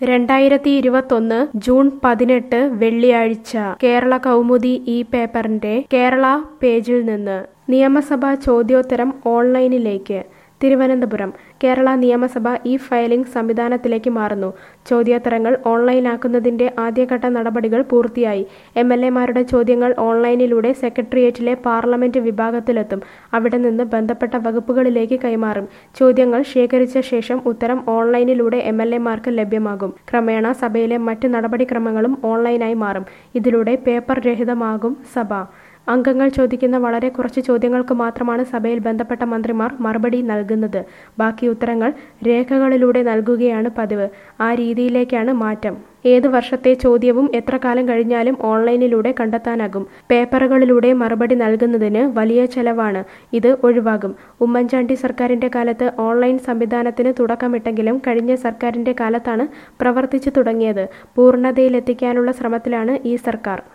രണ്ടായിരത്തി ഇരുപത്തൊന്ന് ജൂൺ പതിനെട്ട് വെള്ളിയാഴ്ച കേരള കൗമുദി ഈ പേപ്പറിന്റെ കേരള പേജിൽ നിന്ന് നിയമസഭാ ചോദ്യോത്തരം ഓൺലൈനിലേക്ക് തിരുവനന്തപുരം കേരള നിയമസഭ ഇ ഫയലിംഗ് സംവിധാനത്തിലേക്ക് മാറുന്നു ചോദ്യോത്തരങ്ങൾ ഓൺലൈനാക്കുന്നതിന്റെ ആദ്യഘട്ട നടപടികൾ പൂർത്തിയായി എം എൽ എമാരുടെ ചോദ്യങ്ങൾ ഓൺലൈനിലൂടെ സെക്രട്ടേറിയറ്റിലെ പാർലമെന്റ് വിഭാഗത്തിലെത്തും അവിടെ നിന്ന് ബന്ധപ്പെട്ട വകുപ്പുകളിലേക്ക് കൈമാറും ചോദ്യങ്ങൾ ശേഖരിച്ച ശേഷം ഉത്തരം ഓൺലൈനിലൂടെ എം എൽ എമാർക്ക് ലഭ്യമാകും ക്രമേണ സഭയിലെ മറ്റ് നടപടിക്രമങ്ങളും ഓൺലൈനായി മാറും ഇതിലൂടെ പേപ്പർ രഹിതമാകും സഭ അംഗങ്ങൾ ചോദിക്കുന്ന വളരെ കുറച്ച് ചോദ്യങ്ങൾക്ക് മാത്രമാണ് സഭയിൽ ബന്ധപ്പെട്ട മന്ത്രിമാർ മറുപടി നൽകുന്നത് ബാക്കി ഉത്തരങ്ങൾ രേഖകളിലൂടെ നൽകുകയാണ് പതിവ് ആ രീതിയിലേക്കാണ് മാറ്റം ഏത് വർഷത്തെ ചോദ്യവും എത്ര കാലം കഴിഞ്ഞാലും ഓൺലൈനിലൂടെ കണ്ടെത്താനാകും പേപ്പറുകളിലൂടെ മറുപടി നൽകുന്നതിന് വലിയ ചെലവാണ് ഇത് ഒഴിവാകും ഉമ്മൻചാണ്ടി സർക്കാരിന്റെ കാലത്ത് ഓൺലൈൻ സംവിധാനത്തിന് തുടക്കമിട്ടെങ്കിലും കഴിഞ്ഞ സർക്കാരിന്റെ കാലത്താണ് പ്രവർത്തിച്ചു തുടങ്ങിയത് പൂർണ്ണതയിലെത്തിക്കാനുള്ള ശ്രമത്തിലാണ് ഈ സർക്കാർ